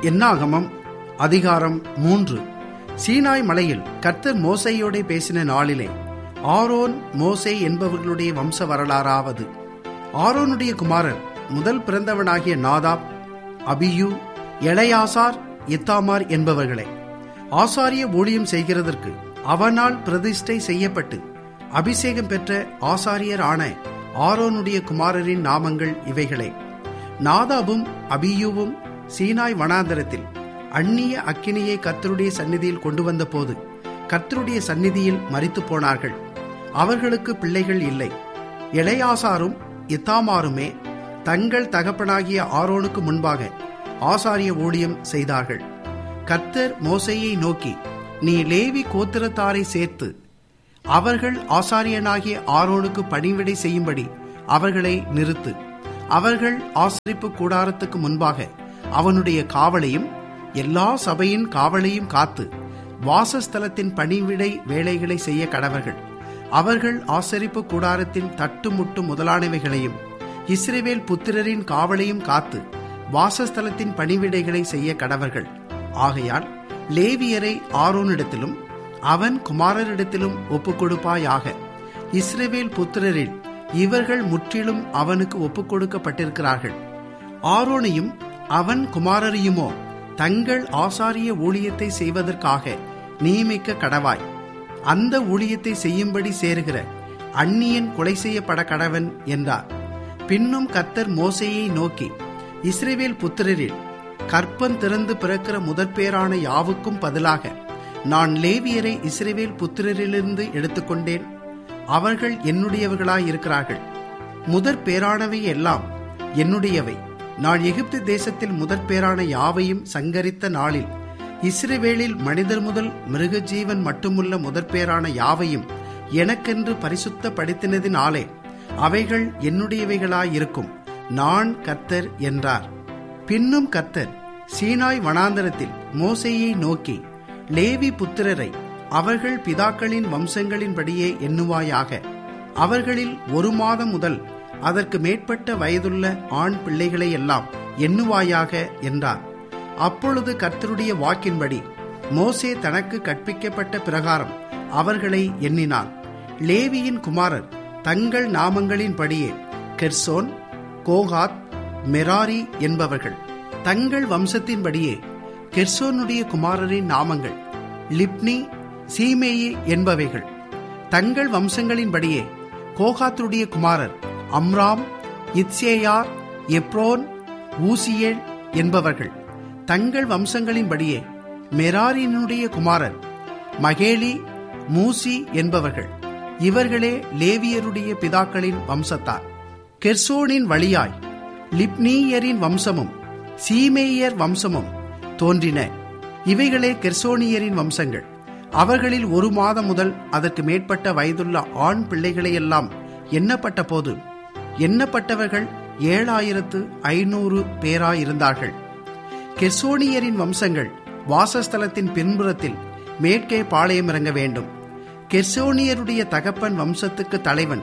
என்னாகமம் அதிகாரம் மூன்று சீனாய் மலையில் கர்த்தர் மோசையோடே பேசின நாளிலே ஆரோன் மோசே என்பவர்களுடைய வம்ச வரலாறாவது ஆரோனுடைய குமாரர் முதல் பிறந்தவனாகிய நாதாப் அபியூ எளையாசார் இத்தாமார் என்பவர்களே ஆசாரிய ஊழியம் செய்கிறதற்கு அவனால் பிரதிஷ்டை செய்யப்பட்டு அபிஷேகம் பெற்ற ஆசாரியர் ஆன ஆரோனுடைய குமாரரின் நாமங்கள் இவைகளே நாதாபும் அபியூவும் சீனாய் வனாந்தரத்தில் அந்நிய அக்கினியை கர்த்தருடைய சந்நிதியில் கொண்டு வந்த போது கர்த்தருடைய சந்நிதியில் மரித்து போனார்கள் அவர்களுக்கு பிள்ளைகள் இல்லை இளையாசாரும் இத்தாமாருமே தங்கள் தகப்பனாகிய ஆரோனுக்கு முன்பாக ஆசாரிய ஊழியம் செய்தார்கள் கர்த்தர் மோசையை நோக்கி நீ லேவி கோத்திரத்தாரை சேர்த்து அவர்கள் ஆசாரியனாகிய ஆரோனுக்கு பணிவிடை செய்யும்படி அவர்களை நிறுத்து அவர்கள் ஆசரிப்பு கூடாரத்துக்கு முன்பாக அவனுடைய காவலையும் எல்லா சபையின் காவலையும் காத்து வாசஸ்தலத்தின் பணிவிடை வேலைகளை செய்ய கடவர்கள் அவர்கள் ஆசரிப்பு கூடாரத்தின் தட்டுமுட்டு முதலானவைகளையும் இஸ்ரேவேல் புத்திரரின் காவலையும் காத்து வாசஸ்தலத்தின் பணிவிடைகளை செய்ய கடவர்கள் ஆகையால் லேவியரை ஆரோனிடத்திலும் அவன் குமாரரிடத்திலும் ஒப்புக் கொடுப்பாயாக இஸ்ரேவேல் புத்திரரில் இவர்கள் முற்றிலும் அவனுக்கு ஒப்புக் கொடுக்கப்பட்டிருக்கிறார்கள் ஆரோனையும் அவன் குமாரரையுமோ தங்கள் ஆசாரிய ஊழியத்தை செய்வதற்காக நியமிக்க கடவாய் அந்த ஊழியத்தை செய்யும்படி சேருகிற அந்நியன் கொலை செய்யப்பட கடவன் என்றார் பின்னும் கர்த்தர் மோசையை நோக்கி இஸ்ரேவேல் புத்திரரில் கற்பன் திறந்து பிறக்கிற முதற்பேரான யாவுக்கும் பதிலாக நான் லேவியரை இஸ்ரேவேல் புத்திரரிலிருந்து எடுத்துக்கொண்டேன் அவர்கள் என்னுடையவர்களாயிருக்கிறார்கள் முதற் பேரானவை எல்லாம் என்னுடையவை நான் எகிப்து தேசத்தில் முதற் பேரான யாவையும் சங்கரித்த நாளில் இஸ்ரேவேலில் மனிதர் முதல் மிருக ஜீவன் மட்டுமுள்ள முதற் பேரான யாவையும் எனக்கென்று பரிசுத்தப்படுத்தினதினாலே அவைகள் என்னுடையவைகளாயிருக்கும் நான் கர்த்தர் என்றார் பின்னும் கர்த்தர் சீனாய் வனாந்தரத்தில் மோசையை நோக்கி லேவி புத்திரரை அவர்கள் பிதாக்களின் வம்சங்களின்படியே எண்ணுவாயாக அவர்களில் ஒரு மாதம் முதல் அதற்கு மேற்பட்ட வயதுள்ள ஆண் பிள்ளைகளை எல்லாம் எண்ணுவாயாக என்றார் அப்பொழுது கர்த்தருடைய வாக்கின்படி மோசே தனக்கு கற்பிக்கப்பட்ட பிரகாரம் அவர்களை எண்ணினான் லேவியின் குமாரர் தங்கள் நாமங்களின்படியே கெர்சோன் கோகாத் மெராரி என்பவர்கள் தங்கள் வம்சத்தின்படியே கெர்சோனுடைய குமாரரின் நாமங்கள் லிப்னி சீமேயி என்பவைகள் தங்கள் வம்சங்களின்படியே கோகாத்துடைய குமாரர் அம்ராம் இத்சேயார் எப்ரோன் ஊசியேல் என்பவர்கள் தங்கள் வம்சங்களின்படியே மெராரினுடைய குமாரர் மகேலி மூசி என்பவர்கள் இவர்களே லேவியருடைய பிதாக்களின் வம்சத்தார் கெர்சோனின் வழியாய் லிப்னீயரின் வம்சமும் சீமேயர் வம்சமும் தோன்றின இவைகளே கெர்சோனியரின் வம்சங்கள் அவர்களில் ஒரு மாதம் முதல் அதற்கு மேற்பட்ட வயதுள்ள ஆண் பிள்ளைகளையெல்லாம் எண்ணப்பட்ட போது எண்ணப்பட்டவர்கள் ஏழாயிரத்து ஐநூறு பேராயிருந்தார்கள் கெர்சோனியரின் வம்சங்கள் வாசஸ்தலத்தின் பின்புறத்தில் மேற்கே பாளையம் இறங்க வேண்டும் கெர்சோனியருடைய தகப்பன் வம்சத்துக்கு தலைவன்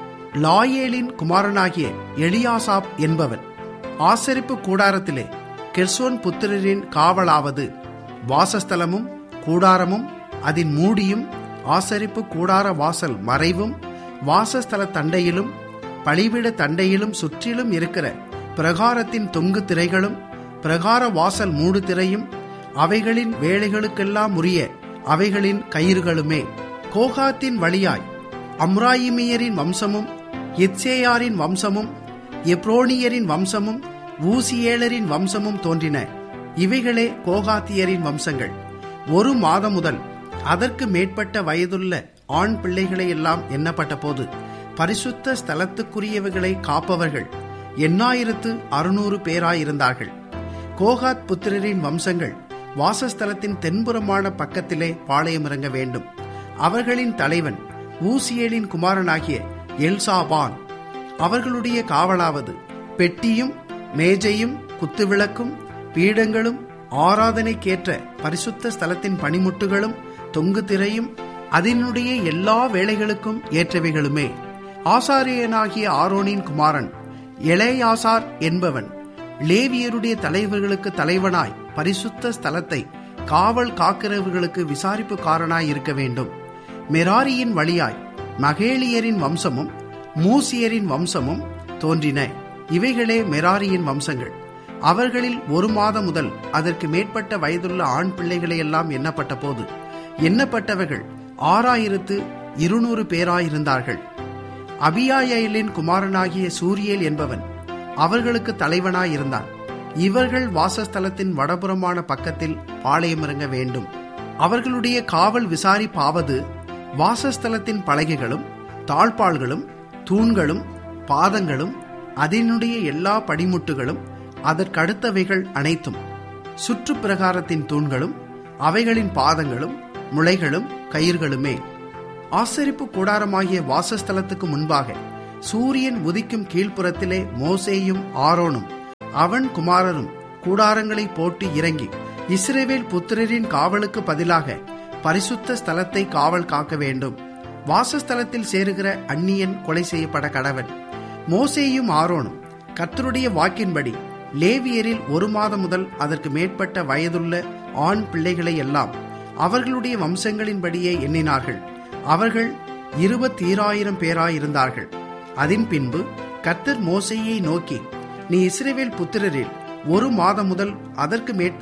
லாயேலின் குமாரனாகிய எலியாசாப் என்பவன் ஆசரிப்பு கூடாரத்திலே கெர்சோன் புத்திரரின் காவலாவது வாசஸ்தலமும் கூடாரமும் அதன் மூடியும் ஆசரிப்பு கூடார வாசல் மறைவும் வாசஸ்தல தண்டையிலும் பழிவிட தண்டையிலும் சுற்றிலும் இருக்கிற பிரகாரத்தின் தொங்கு திரைகளும் பிரகார வாசல் மூடு திரையும் அவைகளின் வேலைகளுக்கெல்லாம் உரிய அவைகளின் கயிறுகளுமே கோகாத்தின் வழியாய் அம்ராயிமியரின் வம்சமும் இத்சேயாரின் வம்சமும் எப்ரோனியரின் வம்சமும் ஊசியேலரின் வம்சமும் தோன்றின இவைகளே கோகாத்தியரின் வம்சங்கள் ஒரு மாதம் முதல் அதற்கு மேற்பட்ட வயதுள்ள ஆண் பிள்ளைகளை எல்லாம் எண்ணப்பட்ட போது பரிசுத்த ஸ்தலத்துக்குரியவைகளை காப்பவர்கள் எண்ணாயிரத்து அறுநூறு பேராயிருந்தார்கள் கோகாத் புத்திரரின் வம்சங்கள் வாசஸ்தலத்தின் தென்புறமான பக்கத்திலே பாளையம் இறங்க வேண்டும் அவர்களின் தலைவன் ஊசியேலின் குமாரனாகிய எல்சாபான் அவர்களுடைய காவலாவது பெட்டியும் மேஜையும் குத்துவிளக்கும் பீடங்களும் ஆராதனைக்கேற்ற பரிசுத்த ஸ்தலத்தின் பனிமுட்டுகளும் தொங்கு திரையும் அதனுடைய எல்லா வேலைகளுக்கும் ஏற்றவைகளுமே ஆசாரியனாகிய ஆரோனின் குமாரன் எலேயாசார் என்பவன் லேவியருடைய தலைவர்களுக்கு தலைவனாய் பரிசுத்த ஸ்தலத்தை காவல் காக்கிறவர்களுக்கு விசாரிப்புக்காரனாய் இருக்க வேண்டும் மெராரியின் வழியாய் மகேலியரின் வம்சமும் மூசியரின் வம்சமும் தோன்றின இவைகளே மெராரியின் வம்சங்கள் அவர்களில் ஒரு மாதம் முதல் அதற்கு மேற்பட்ட வயதுள்ள ஆண் பிள்ளைகளையெல்லாம் எண்ணப்பட்ட போது எண்ணப்பட்டவர்கள் ஆறாயிரத்து இருநூறு பேராயிருந்தார்கள் அபியாயலின் குமாரனாகிய சூரியேல் என்பவன் அவர்களுக்கு தலைவனாயிருந்தான் இவர்கள் வாசஸ்தலத்தின் வடபுறமான பக்கத்தில் பாளையமிறங்க வேண்டும் அவர்களுடைய காவல் விசாரிப்பாவது வாசஸ்தலத்தின் பலகைகளும் தாழ்பாள்களும் தூண்களும் பாதங்களும் அதனுடைய எல்லா படிமுட்டுகளும் அதற்கடுத்தவைகள் அனைத்தும் சுற்று பிரகாரத்தின் தூண்களும் அவைகளின் பாதங்களும் முளைகளும் கயிர்களுமே ஆசரிப்பு கூடாரமாகிய வாசஸ்தலத்துக்கு முன்பாக சூரியன் உதிக்கும் கீழ்ப்புறத்திலே மோசேயும் ஆரோனும் அவன் குமாரரும் கூடாரங்களை போட்டு இறங்கி இஸ்ரேவேல் புத்திரரின் காவலுக்கு பதிலாக பரிசுத்த ஸ்தலத்தை காவல் காக்க வேண்டும் வாசஸ்தலத்தில் சேருகிற அந்நியன் கொலை செய்யப்பட கடவன் மோசேயும் ஆரோனும் கர்த்தருடைய வாக்கின்படி லேவியரில் ஒரு மாதம் முதல் அதற்கு மேற்பட்ட வயதுள்ள ஆண் பிள்ளைகளை எல்லாம் அவர்களுடைய வம்சங்களின்படியே எண்ணினார்கள் அவர்கள் இருபத்தீராயிரம் பேராயிருந்தார்கள் அதன் பின்பு கர்த்தர் மோசையை நோக்கி நீ இஸ்ரேவேல் புத்திரரில் ஒரு மாதம் முதல் அதற்கு மேற்பட்ட